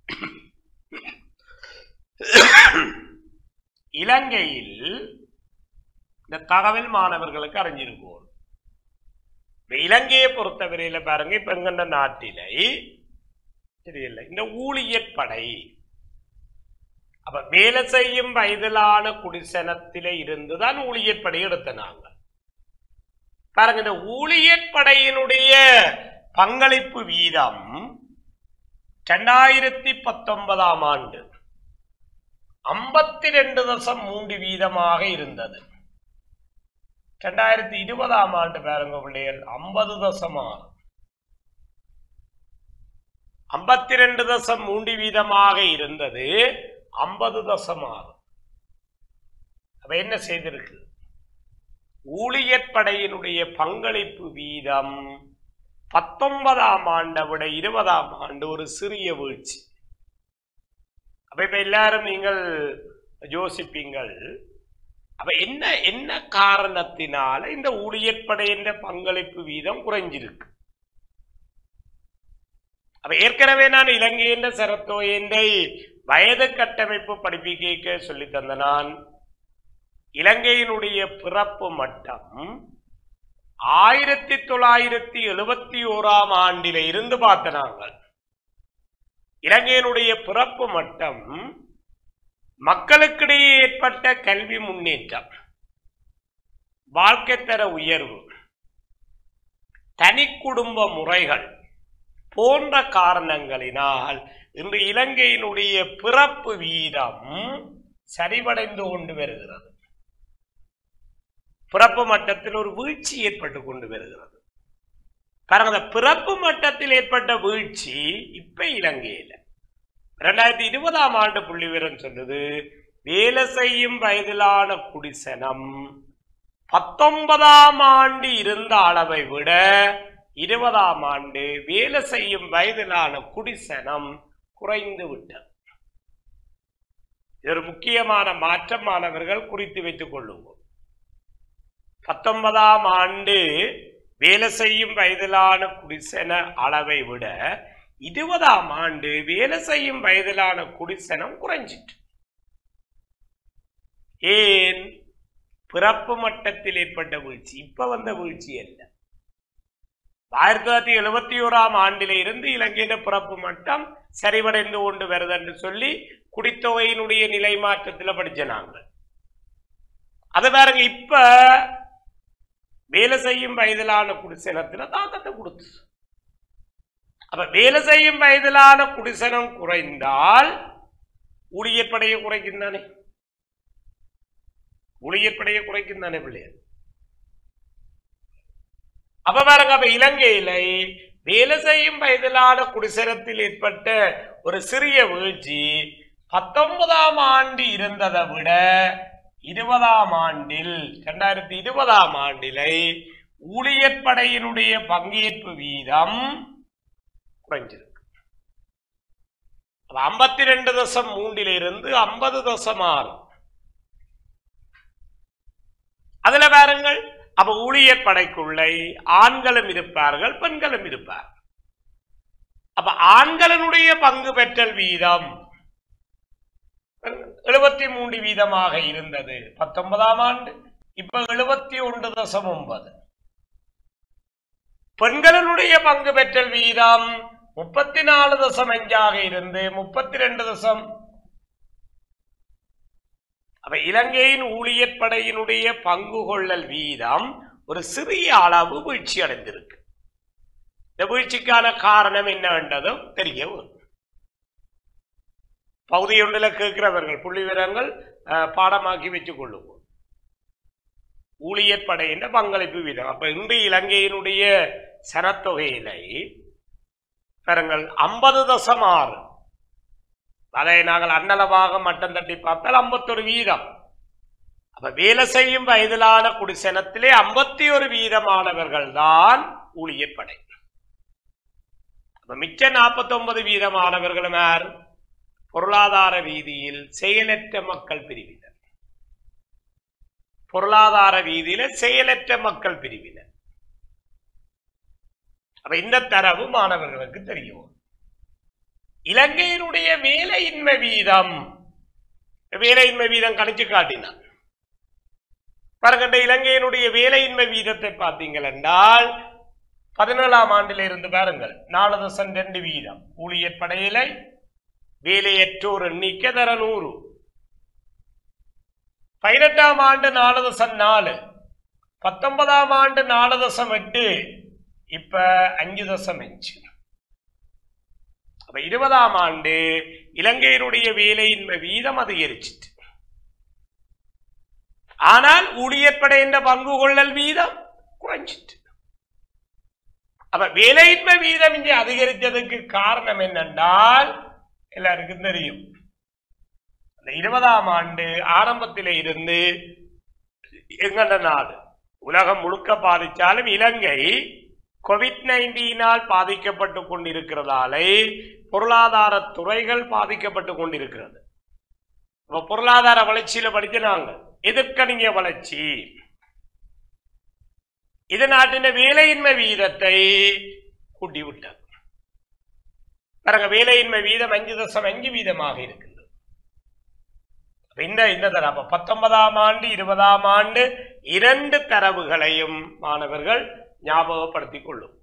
இலங்கையில் இந்த தகவல் மாணவர்களுக்கு அறிஞ்சிருக்கோம் இப்ப இலங்கையை பொறுத்தவரையில பாருங்க இப்ப எங்கண்ட நாட்டிலை தெரியல இந்த ஊழியர் படை அப்ப வேலை செய்யும் வயதிலான குடிசனத்திலே இருந்துதான் ஊழியர் படை எடுத்த நாங்க பாருங்க இந்த ஊழியர் படையினுடைய பங்களிப்பு வீதம் ரெண்டாயிரத்தி பத்தொன்பதாம் ஆண்டு ஐம்பத்தி ரெண்டு தசம் மூன்று வீதமாக இருந்தது ரெண்டாயிரத்தி இருபதாம் ஆண்டு பாருங்க பிள்ளைகள் ஐம்பது தசம் ஆறு ஐம்பத்தி ரெண்டு தசம் மூன்று வீதமாக இருந்தது ஐம்பது தசம் ஆறு அப்ப என்ன செய்திருக்கு ஊழியர் படையினுடைய பங்களிப்பு வீதம் பத்தொன்பதாம் ஆண்டை விட இருபதாம் ஆண்டு ஒரு சிறிய வீழ்ச்சி அப்ப இப்ப எல்லாரும் நீங்கள் யோசிப்பீங்கள் அப்ப என்ன என்ன காரணத்தினால இந்த ஊழியர் படையின் பங்களிப்பு வீதம் குறைஞ்சிருக்கு அப்ப ஏற்கனவே நான் இலங்கையின் சரத்தோயந்தை வயது கட்டமைப்பு படிப்பிக்க சொல்லி தந்த நான் இலங்கையினுடைய பிறப்பு மட்டம் ஆயிரத்தி தொள்ளாயிரத்தி எழுபத்தி ஓராம் ஆண்டில இருந்து பார்த்த நாங்கள் இலங்கையினுடைய பிறப்பு மட்டம் மக்களுக்கிடையே ஏற்பட்ட கல்வி முன்னேற்றம் வாழ்க்கை தர உயர்வு தனி குடும்ப முறைகள் போன்ற காரணங்களினால் இன்று இலங்கையினுடைய பிறப்பு வீதம் சரிவடைந்து கொண்டு வருகிறது பிறப்பு மட்டத்தில் ஒரு வீழ்ச்சி ஏற்பட்டு கொண்டு வருகிறது பாருங்க அந்த பிறப்பு மட்டத்தில் ஏற்பட்ட வீழ்ச்சி இப்ப இலங்கையில இரண்டாயிரத்தி இருபதாம் ஆண்டு புள்ளி விவரம் சொல்லுது வேலை செய்யும் வயதிலான குடிசனம் பத்தொன்பதாம் ஆண்டு இருந்த அளவை விட இருபதாம் ஆண்டு வேலை செய்யும் வயதிலான குடிசனம் குறைந்து விட்டது இது ஒரு முக்கியமான மாற்றம் மாணவர்கள் குறித்து வைத்துக் கொள்ளுவோம் பத்தொன்பதாம் ஆண்டு வேலை செய்யும் வயதிலான குடிசன அளவை விட இருபதாம் ஆண்டு வேலை செய்யும் வயதிலான குடிசனம் குறைஞ்சிட்டு ஏன் பிறப்பு மட்டத்தில் ஏற்பட்ட வீழ்ச்சி இப்ப வந்த வீழ்ச்சி அல்ல ஆயிரத்தி தொள்ளாயிரத்தி எழுபத்தி ஓராம் ஆண்டில இருந்து இலங்கையின் பிறப்பு மட்டம் சரிவடைந்து கொண்டு வருது என்று சொல்லி குடித்தொகையினுடைய நிலை மாற்றத்தில் படிச்ச நாங்கள் அது பாருங்க இப்ப வேலை செய்யும் வயதிலான குடிசனத்துல தாக்கத்தை கொடுத்து அப்ப வேலை செய்யும் வயதிலான குடிசனம் குறைந்தால் ஊழியற்படையை குறைக்கும் தானே ஊழியற்படையை குறைக்கும் தானே பிள்ளையர் அப்ப பாருங்க அப்ப இலங்கையில வேலை செய்யும் வயதிலான குடிசனத்தில் ஏற்பட்ட ஒரு சிறிய வீழ்ச்சி பத்தொன்பதாம் ஆண்டு இருந்ததை விட இருபதாம் ஆண்டில் இரண்டாயிரத்தி இருபதாம் ஆண்டிலை ஊழியற்படையினுடைய பங்கேற்பு வீதம் குறைஞ்சிருக்கு ஐம்பத்தி ரெண்டு தசம் மூன்றிலிருந்து ஐம்பது தசம் ஆறு அதுல பாருங்கள் அப்ப ஊழியர் படைக்குள்ளே ஆண்களும் இருப்பார்கள் பெண்களும் இருப்பார் அப்ப ஆண்களினுடைய பங்கு பெற்றல் வீதம் எழுபத்தி மூன்று வீதமாக இருந்தது பத்தொன்பதாம் ஆண்டு இப்ப எழுபத்தி ஒன்று தசம் ஒன்பது பெண்களினுடைய பங்கு பெற்றல் வீதம் முப்பத்தி நாலு தசம் அஞ்சாக இருந்து முப்பத்தி ரெண்டு தசம் அப்ப இலங்கையின் ஊழியர் படையினுடைய பங்கு கொள்ளல் வீதம் ஒரு சிறிய அளவு வீழ்ச்சி அடைந்திருக்கு இந்த வீழ்ச்சிக்கான காரணம் என்னவென்றதும் தெரிய வரும் பகுதி ஒன்றில் கேட்கிறவர்கள் புள்ளி விவரங்கள் அஹ், பாடமாக்கி வச்சுக் கொள்ளுவோம் ஊழியர் படை என்ற பங்களிப்பு வீதம் அப்ப இன்று இலங்கையினுடைய சனத்தொகையிலை பாருங்கள் ஐம்பது தசம் ஆறு அதை நாங்கள் அன்னளவாக மட்டம் தட்டி பார்த்தால் ஐம்பத்தொரு வீதம் அப்ப வேலை செய்யும் வயதிலான குடிசனத்திலே ஐம்பத்தி ஒரு வீதமானவர்கள் தான் ஊழியர் படை அப்ப மிச்ச நாற்பத்தி ஒன்பது வீதமானவர்களும் யார் பொருளாதார ரீதியில் செயலற்ற மக்கள் பிரிவினர் பொருளாதார ரீதியில செயலற்ற மக்கள் பிரிவினர் அப்ப இந்த தரவு மாணவர்களுக்கு தெரியும் இலங்கையினுடைய வேலையின்மை வீதம் வேலையின்மை வீதம் கணிச்சு காட்டினான் பாருங்க இலங்கையினுடைய வேலையின்மை வீதத்தை பார்த்தீங்கள் என்றால் பதினேழாம் ஆண்டில் இருந்து பாருங்கள் நாலு தசம் ரெண்டு வீதம் ஊழியர் படையிலை வேலையற்றோர் எண்ணிக்கை தர நூறு பதினெட்டாம் ஆண்டு நாலு தசம் நாலு பத்தொன்பதாம் ஆண்டு நாலு தசம் எட்டு இப்ப அஞ்சு தசம் அஞ்சு அப்ப இருபதாம் ஆண்டு இலங்கையினுடைய வேலையின்மை வீதம் அதிகரிச்சிட்டு ஆனால் ஊழியற்படை என்ற பங்கு கொள்ளல் வீதம் குறைஞ்சிட்டு அப்ப வேலையின்மை வீதம் இங்கே அதிகரித்ததுக்கு காரணம் என்னென்றால் எல்லாருக்கும் தெரியும் அந்த இருபதாம் ஆண்டு ஆரம்பத்தில இருந்து எங்கண்ட நாடு உலகம் முழுக்க பாதிச்சாலும் இலங்கை கோவிட் நைன்டீனால் பாதிக்கப்பட்டு கொண்டிருக்கிறதாலே பொருளாதார துறைகள் பாதிக்கப்பட்டு கொண்டிருக்கிறது அப்ப பொருளாதார வளர்ச்சியில படிச்ச நாங்கள் எதிர்க்கணிய வளர்ச்சி இது நாட்டின் வேலையின்மை வீதத்தை கூட்டி விட்டது பாருங்க வேலையின்மை வீதம் அஞ்சு தசம் அஞ்சு வீதமாக இருக்கின்றது அப்ப இந்த இந்த தர அப்ப பத்தொன்பதாம் ஆண்டு இருபதாம் ஆண்டு இரண்டு தரவுகளையும் மாணவர்கள் ஞாபகப்படுத்திக் கொள்ளும்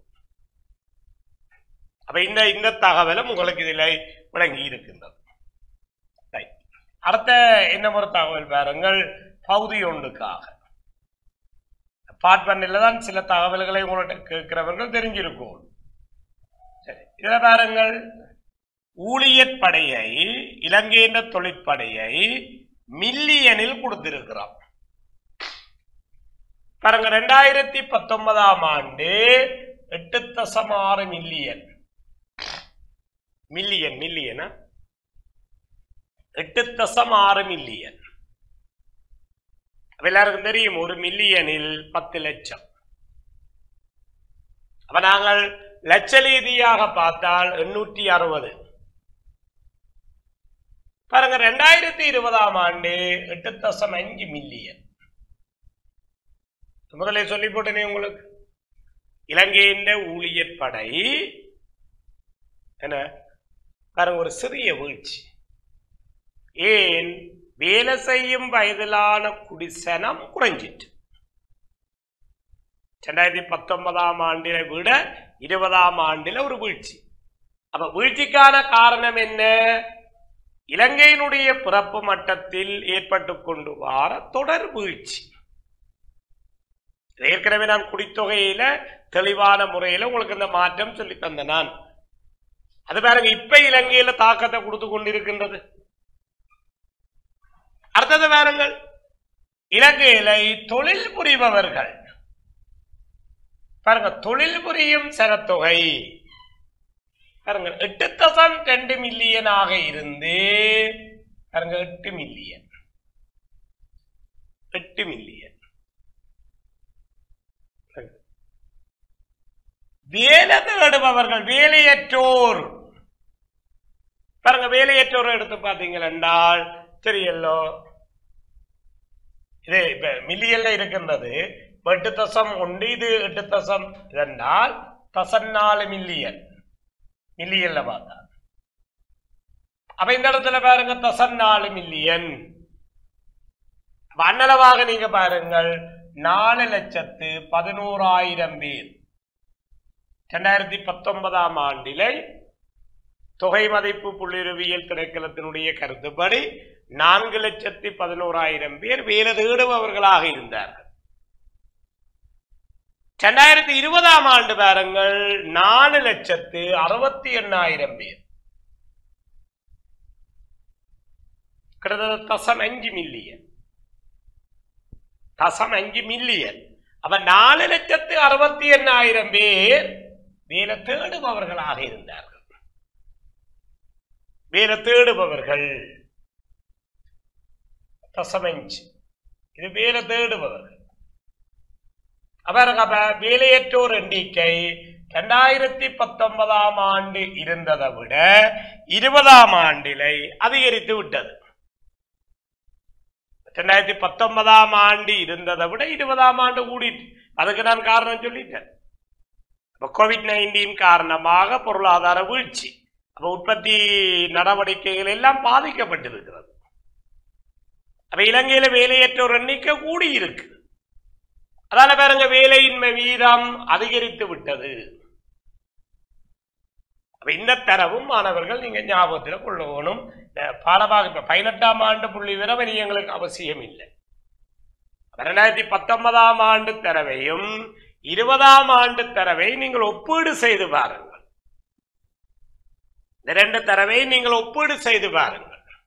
அப்ப இந்த இந்த தகவலும் உங்களுக்கு இதில் விளங்கி இருக்கின்றது Right. அடுத்த என்ன ஒரு தகவல் பாருங்கள் பகுதி ஒன்றுக்காக பார்ட் பண்ணில தான் சில தகவல்களை உங்கள்ட்ட கேட்கிறவர்கள் தெரிஞ்சிருக்கும் சரி இதுல பாருங்கள் ஊழியர் படையை இலங்கையின் தொழிற்படையை மில்லியனில் கொடுத்திருக்கிறோம் பாருங்க ரெண்டாயிரத்தி பத்தொன்பதாம் ஆண்டு எட்டு தசம் ஆறு மில்லியன் மில்லியன் மில்லியனா எட்டு தசம் ஆறு மில்லியன் அப்ப எல்லாருக்கும் தெரியும் ஒரு மில்லியனில் பத்து லட்சம் அப்ப நாங்கள் லட்ச ரீதியாக பார்த்தால் எண்ணூற்றி அறுபது பாருங்க ரெண்டாயிரத்தி இருபதாம் ஆண்டு எட்டு தசம் அஞ்சு மில்லியன் முதல்ல சொல்லி போட்டேனே உங்களுக்கு இலங்கையின் ஊழியர் படை என்ன பாருங்க ஒரு சிறிய வீழ்ச்சி ஏன் வேலை செய்யும் வயதிலான குடிசனம் குறைஞ்சிட்டு ரெண்டாயிரத்தி பத்தொன்பதாம் ஆண்டில விட இருபதாம் ஆண்டில ஒரு வீழ்ச்சி அப்ப வீழ்ச்சிக்கான காரணம் என்ன இலங்கையினுடைய பிறப்பு மட்டத்தில் ஏற்பட்டு கொண்டு வார தொடர் வீழ்ச்சி ஏற்கனவே நான் குடித்தொகையில தெளிவான முறையில உங்களுக்கு இந்த மாற்றம் சொல்லி தந்த நான் அது பாருங்க இப்ப இலங்கையில தாக்கத்தை கொடுத்து கொண்டிருக்கின்றது அடுத்தது பாருங்கள் இலங்கையில தொழில் புரிபவர்கள் பாருங்க தொழில் புரியும் சரத்தொகை பாருங்க எட்டு தசம் ரெண்டு மில்லியனாக இருந்து பாருங்க எட்டு மில்லியன் எட்டு மில்லியன் வேலை தேடுபவர்கள் வேலையற்றோர் பாருங்க வேலையற்றோர் எடுத்து பார்த்தீங்கள் என்றால் தெரியல்லோ இது இப்ப மில்லியன்ல இருக்கின்றது இப்ப எட்டு தசம் ஒன்று இது எட்டு தசம் இரண்டால் தசம் நாலு மில்லியன் மில்லியன்ல பார்த்தா அப்ப இந்த இடத்துல பாருங்க தசம் நாலு மில்லியன் அப்ப அன்னளவாக நீங்க பாருங்கள் நாலு லட்சத்து பதினோராயிரம் பேர் ரெண்டாயிரத்தி பத்தொன்பதாம் ஆண்டிலே தொகை மதிப்பு புள்ளிருவியல் திணைக்களத்தினுடைய கருத்துப்படி நான்கு லட்சத்தி பதினோராயிரம் பேர் வேலை தேடுபவர்களாக இருந்தார்கள் ரெண்டாயிரத்தி இருபதாம் ஆண்டு பாருங்கள் நாலு லட்சத்து அறுபத்தி எண்ணாயிரம் பேர் கிட்டத்தட்ட தசம் அஞ்சு மில்லியன் தசம் அஞ்சு மில்லியன் அப்ப நாலு லட்சத்து அறுபத்தி எண்ணாயிரம் பேர் வேலை தேடுபவர்களாக இருந்தார்கள் வேலை தேடுபவர்கள் தசமஞ்சு இது வேலை தேடுபவர்கள் அவர்கள் அப்ப வேலையற்றோர் எண்ணிக்கை இரண்டாயிரத்தி பத்தொன்பதாம் ஆண்டு இருந்ததை விட இருபதாம் ஆண்டிலை அதிகரித்து விட்டது ரெண்டாயிரத்தி பத்தொன்பதாம் ஆண்டு இருந்ததை விட இருபதாம் ஆண்டு கூடிட்டு அதுக்கு நான் காரணம் சொல்லிட்டேன் அப்ப கோவிட் நைன்டீன் காரணமாக பொருளாதார வீழ்ச்சி அப்ப உற்பத்தி நடவடிக்கைகள் எல்லாம் பாதிக்கப்பட்டிருக்கிறது அப்ப இலங்கையில வேலையற்றோர் எண்ணிக்கை கூடி இருக்கு அதால பாருங்க வேலையின்மை வீதம் அதிகரித்து விட்டது அப்ப இந்த தரவும் மாணவர்கள் நீங்க ஞாபகத்தில் கொள்ளணும் இந்த பாடமாக இப்ப பதினெட்டாம் ஆண்டு புள்ளி விவரம் இனி எங்களுக்கு அவசியம் இல்லை இரண்டாயிரத்தி பத்தொன்பதாம் ஆண்டு தரவையும் இருபதாம் ஆண்டு தரவை நீங்கள் ஒப்பீடு செய்து பாருங்கள் இந்த ரெண்டு தரவை நீங்கள் ஒப்பீடு செய்து பாருங்கள்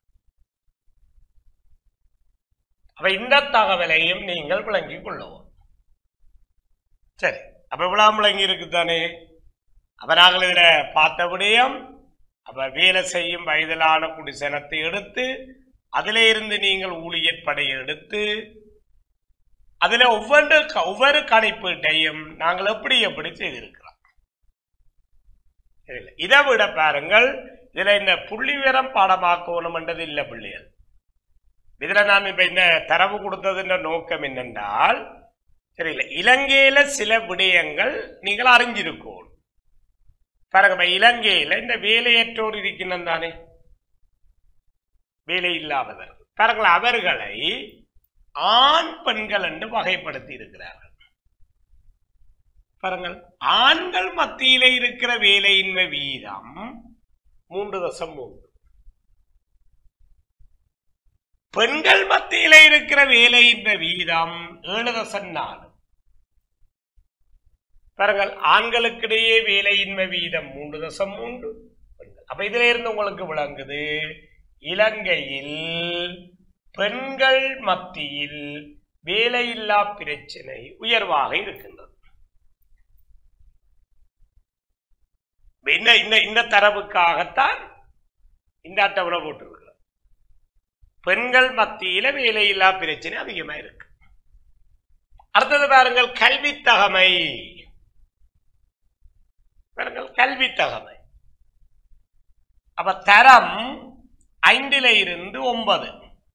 அப்ப இந்த தகவலையும் நீங்கள் விளங்கிக் கொள்ளவும் சரி அப்ப இவ்வளவு விளங்கி இருக்குதானே அப்ப நாங்கள் இதுல பார்த்த விடயம் அப்ப வேலை செய்யும் வயதிலான குடிசனத்தை எடுத்து அதிலே இருந்து நீங்கள் ஊழியர் படையை எடுத்து அதுல ஒவ்வொன்று ஒவ்வொரு கணிப்பீட்டையும் நாங்கள் எப்படி எப்படி செய்திருக்கிறோம் இதுல இதை விட பாருங்கள் இதுல இந்த புள்ளி விவரம் பாடமாக்கணும் என்றது இல்லை பிள்ளைகள் இதுல நான் இப்ப இந்த தரவு கொடுத்ததுன்ற நோக்கம் என்னென்றால் தெரியல இலங்கையில சில விடயங்கள் நீங்கள் அறிஞ்சிருக்கோம் பாருங்க இப்ப இலங்கையில இந்த வேலையற்றோர் இருக்கணும் தானே வேலை இல்லாதவர்கள் பாருங்கள் அவர்களை ஆண் பெண்கள் என்று வகைப்படுத்தி இருக்கிறார்கள் பாருங்கள் ஆண்கள் மத்தியில இருக்கிற வேலையின்மை வீதம் மூன்று தசம் மூன்று பெண்கள் மத்தியில இருக்கிற வேலையின்மை வீதம் ஏழு தசம் நாலு பாருங்கள் ஆண்களுக்கிடையே வேலையின்மை வீதம் மூன்று தசம் மூன்று பெண்கள் அப்ப இதுல இருந்து உங்களுக்கு விளங்குது இலங்கையில் பெண்கள் மத்தியில் வேலையில்லா பிரச்சனை உயர்வாக இருக்கின்றது இந்த இந்த இந்த தரவுக்காகத்தான் இந்த அட்டவணை போட்டிருக்கிறோம் பெண்கள் மத்தியில வேலையில்லா பிரச்சனை அதிகமா இருக்கு அடுத்தது பாருங்கள் கல்வி தகமை பாருங்கள் கல்வி தகமை அப்ப தரம் ஐந்துல இருந்து ஒன்பது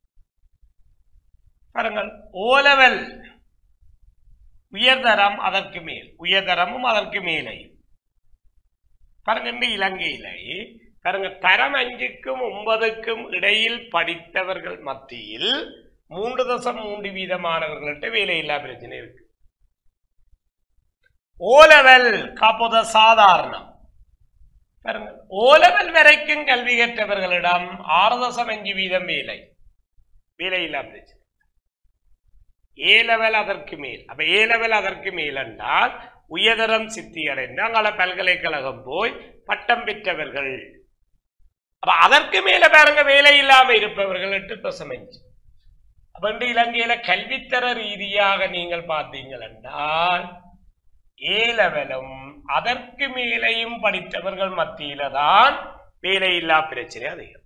பாருங்கள் ஓலவல் உயர்தரம் அதற்கு மேல் உயர்தரமும் அதற்கு மேலே பாருங்க இந்த இலங்கையில பாருங்க தரம் அஞ்சுக்கும் ஒன்பதுக்கும் இடையில் படித்தவர்கள் மத்தியில் மூன்று தசம் மூன்று வீதமானவர்கள்ட்ட வேலையில்லா பிரச்சனை இருக்கு ஓலவல் காப்போத சாதாரணம் பாருங்க ஓலவல் வரைக்கும் கல்வி கற்றவர்களிடம் ஆறு தசம் அஞ்சு வீதம் வேலை வேலையில்லா பிரச்சனை ஏ லெவல் அதற்கு மேல் அப்ப ஏ லெவல் அதற்கு மேல் என்றால் உயர்தரம் சித்தி அடைந்து அங்கால பல்கலைக்கழகம் போய் பட்டம் பெற்றவர்கள் அப்ப அதற்கு மேல பாருங்க வேலை இல்லாம இருப்பவர்கள் எட்டு தசம் அஞ்சு அப்ப இந்த இலங்கையில கல்வித்தர ரீதியாக நீங்கள் பார்த்தீங்கள் என்றால் ஏ லெவலும் அதற்கு மேலையும் படித்தவர்கள் மத்தியில தான் வேலையில்லா பிரச்சனை அதிகம்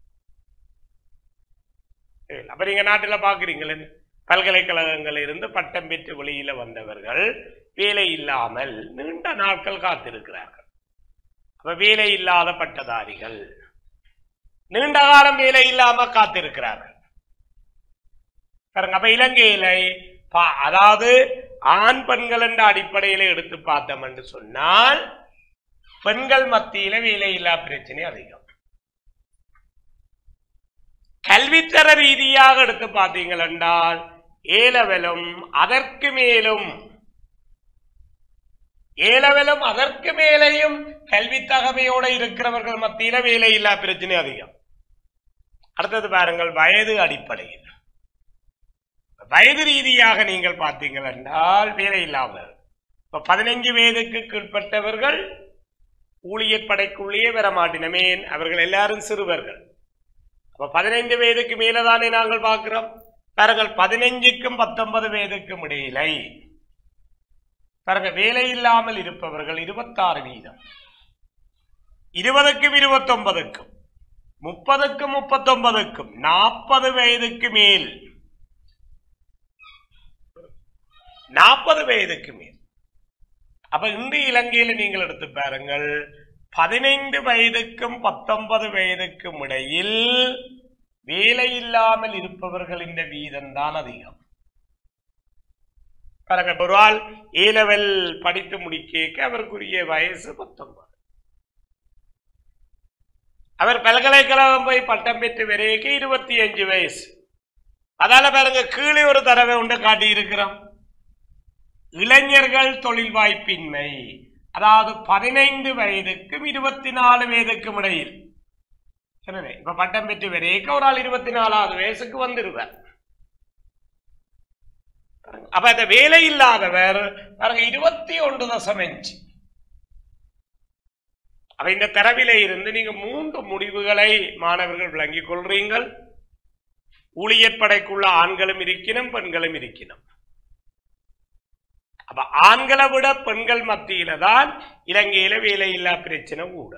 சரி, அப்ப நீங்க நாட்டுல பாக்குறீங்களே பல்கலைக்கழகங்கள் இருந்து பட்டம் பெற்று வெளியில வந்தவர்கள் வேலை இல்லாமல் நீண்ட நாட்கள் காத்திருக்கிறார்கள் அப்ப வேலை இல்லாத பட்டதாரிகள் நீண்ட காலம் வேலை இல்லாம காத்திருக்கிறார்கள் பாருங்க அப்ப இலங்கையில பா- அதாவது ஆண் பெண்கள் என்ற அடிப்படையில எடுத்து பார்த்தோம் என்று சொன்னால் பெண்கள் மத்தியில வேலையில்லா பிரச்சனை அதிகம் கல்வித்தர ரீதியாக எடுத்து பார்த்தீங்கள் என்றால் ஏலவலும் அதற்கு மேலும் ஏலவலும் அதற்கு மேலேயும் கல்வி தகமையோட இருக்கிறவர்கள் மத்தியில வேலையில்லா பிரச்சனை அதிகம் அடுத்தது பாருங்கள் வயது அடிப்படையில் வயது ரீதியாக நீங்கள் பார்த்தீங்கள் என்றால் வேலை இல்லாமல் இப்ப பதினைஞ்சு வயதுக்கு கீழ்ப்பட்டவர்கள் ஊழியர் படைக்குள்ளேயே வர மாட்டினமேன் அவர்கள் எல்லாரும் சிறுவர்கள் அப்ப பதினைந்து வயதுக்கு மேலதானே நாங்கள் பார்க்கிறோம் பாருங்கள் பதினைஞ்சுக்கும் பத்தொன்பது வயதுக்கும் இடையிலை பாருங்க வேலை இல்லாமல் இருப்பவர்கள் இருபத்தாறு வீதம் இருபதுக்கும் இருபத்தொன்பதுக்கும் முப்பதுக்கும் முப்பத்தொன்பதுக்கும் நாற்பது வயதுக்கு மேல் நாற்பது வயதுக்கு மேல் அப்ப இந்த இலங்கையில நீங்கள் எடுத்து பாருங்கள் பதினைந்து வயதுக்கும் பத்தொன்பது வயதுக்கும் இடையில் வேலை இல்லாமல் இருப்பவர்கள் இந்த வீதம் தான் அதிகம் பாருங்க ஒரு ஆள் ஏ லெவல் படித்து முடிக்க அவருக்குரிய வயசு பத்தொன்பது அவர் பல்கலைக்கழகம் போய் பட்டம் பெற்று வரைக்கும் இருபத்தி அஞ்சு வயசு அதால பாருங்க கீழே ஒரு தடவை உண்டு காட்டி இருக்கிறோம் இளைஞர்கள் தொழில் வாய்ப்பின்மை அதாவது பதினைந்து வயதுக்கும் இருபத்தி நாலு வயதுக்கும் இடையில் சரிண்ணே இப்ப பட்டம் பெற்று வரைக்கும் ஒரு ஆள் இருபத்தி நாலாவது வயசுக்கு வந்துருவார் பாருங்க. அப்ப இந்த வேலை இல்லாதவர் பாருங்க இருபத்தி ஒன்று தசம் அஞ்சு அப்ப இந்த தரவில இருந்து நீங்க மூன்று முடிவுகளை மாணவர்கள் விளங்கிக் கொள்றீங்கள் ஊழியர் படைக்குள்ள ஆண்களும் இருக்கணும் பெண்களும் இருக்கணும் அப்ப ஆண்களை விட பெண்கள் மத்தியில தான் இலங்கையில வேலையில்லா பிரச்சனை கூட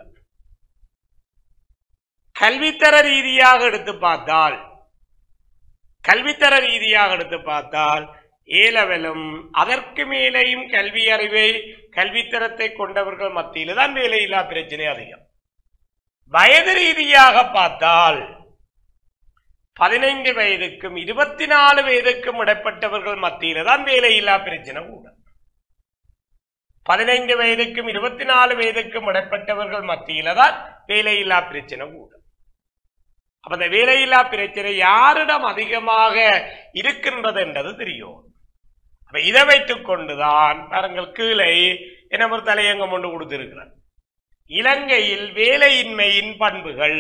கல்வித்தர ரீதியாக எடுத்து பார்த்தால் கல்வித்தர ரீதியாக எடுத்து பார்த்தால் ஏலவலும் அதற்கு மேலேயும் கல்வி அறிவை கல்வித்தரத்தை கொண்டவர்கள் மத்தியில தான் வேலையில்லா பிரச்சனை அதிகம் வயது ரீதியாக பார்த்தால் பதினைந்து வயதுக்கும் இருபத்தி நாலு வயதுக்கும் இடைப்பட்டவர்கள் மத்தியில தான் வேலையில்லா பிரச்சனை கூட பதினைந்து வயதுக்கும் இருபத்தி நாலு வயதுக்கும் இடைப்பட்டவர்கள் மத்தியில தான் வேலையில்லா பிரச்சனை கூட அப்ப இந்த வேலையில்லா பிரச்சனை யாரிடம் அதிகமாக இருக்கின்றது என்றது தெரியும் அப்ப இதை வைத்துக் கொண்டுதான் பாருங்கள் கீழே என்ன ஒரு தலையங்கம் ஒன்று கொடுத்திருக்கிறார் இலங்கையில் வேலையின்மையின் பண்புகள்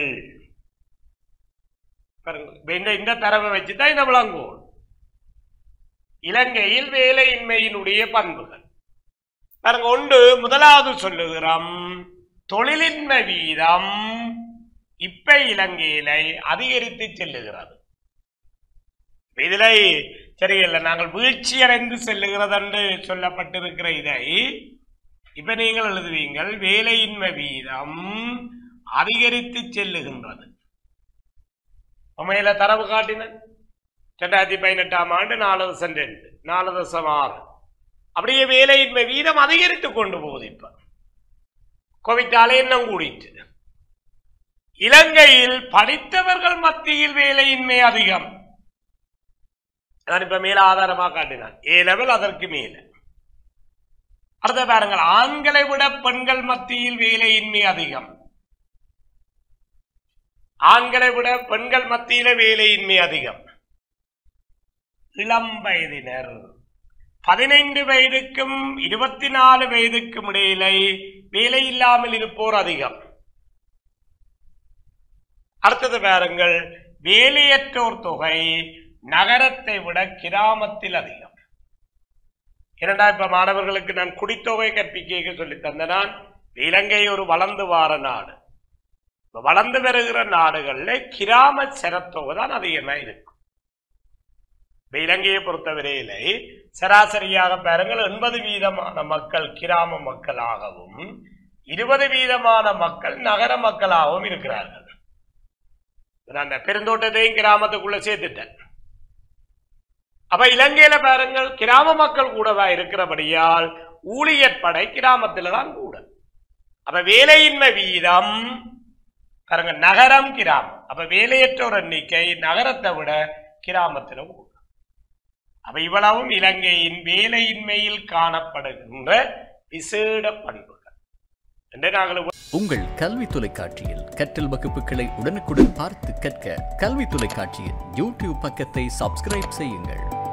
பாருங்கள் இப்ப இந்த இந்த தரவை வச்சுதான் இந்த விளங்குவோம் இலங்கையில் வேலையின்மையினுடைய பண்புகள் பாருங்க ஒன்று முதலாவது சொல்லுகிறோம் தொழிலின்மை வீதம் இப்ப இலங்கையில அதிகரித்து செல்லுகிறது இதுல சரியில்லை நாங்கள் வீழ்ச்சி அடைந்து செல்லுகிறது என்று சொல்லப்பட்டிருக்கிற இதை இப்ப நீங்கள் எழுதுவீங்கள் வேலையின்மை வீதம் அதிகரித்து செல்லுகின்றது உண்மையில தரவு காட்டின ரெண்டாயிரத்தி பதினெட்டாம் ஆண்டு நாலு தசம் ரெண்டு நாலு தசம் ஆறு அப்படியே வேலையின்மை வீதம் அதிகரித்து கொண்டு போகுது இப்ப கோவிட்டாலே இன்னும் கூடிட்டு இலங்கையில் படித்தவர்கள் மத்தியில் வேலையின்மை அதிகம் நான் இப்ப மேல ஆதாரமா காட்டினான் ஏ லெவல் அதற்கு மேல அடுத்த பாருங்கள் ஆண்களை விட பெண்கள் மத்தியில் வேலையின்மை அதிகம் ஆண்களை விட பெண்கள் மத்தியில வேலையின்மை அதிகம் இளம் வயதினர் பதினைந்து வயதுக்கும் இருபத்தி நாலு வயதுக்கும் இடையில வேலை இல்லாமல் இருப்போர் அதிகம் அடுத்தது பாருங்கள் வேலையற்றோர் தொகை நகரத்தை விட கிராமத்தில் அதிகம் இரண்டா இப்ப மாணவர்களுக்கு நான் குடித்தொகை கற்பிக்க சொல்லி தந்த நான் இலங்கை ஒரு வளர்ந்து வார நாடு இப்ப வளர்ந்து வருகிற நாடுகள்ல கிராம சரத்தொகை தான் அதிகமா இருக்கும் இப்ப இலங்கையை பொறுத்தவரையிலே சராசரியாக பாருங்கள் எண்பது வீதமான மக்கள் கிராம மக்களாகவும் இருபது வீதமான மக்கள் நகர மக்களாகவும் இருக்கிறார்கள் நான் அந்த பெருந்தோட்டத்தையும் கிராமத்துக்குள்ள சேர்த்துட்டேன் அப்ப இலங்கையில பாருங்கள் கிராம மக்கள் கூடவா இருக்கிறபடியால் ஊழியர் படை கிராமத்துல தான் கூட அப்ப வேலையின்மை வீதம் பாருங்க நகரம் கிராமம் அப்ப வேலையற்றோர் எண்ணிக்கை நகரத்தை விட கிராமத்துல கூட அப்ப இவ்வளவும் இலங்கையின் வேலையின்மையில் காணப்படுகின்ற விசேட பண்புகள் என்று நாங்கள் உங்கள் கல்வி தொலைக்காட்சியில் கற்றல் வகுப்புகளை உடனுக்குடன் பார்த்து கற்க கல்வி தொலைக்காட்சியின் யூடியூப் பக்கத்தை சப்ஸ்கிரைப் செய்யுங்கள்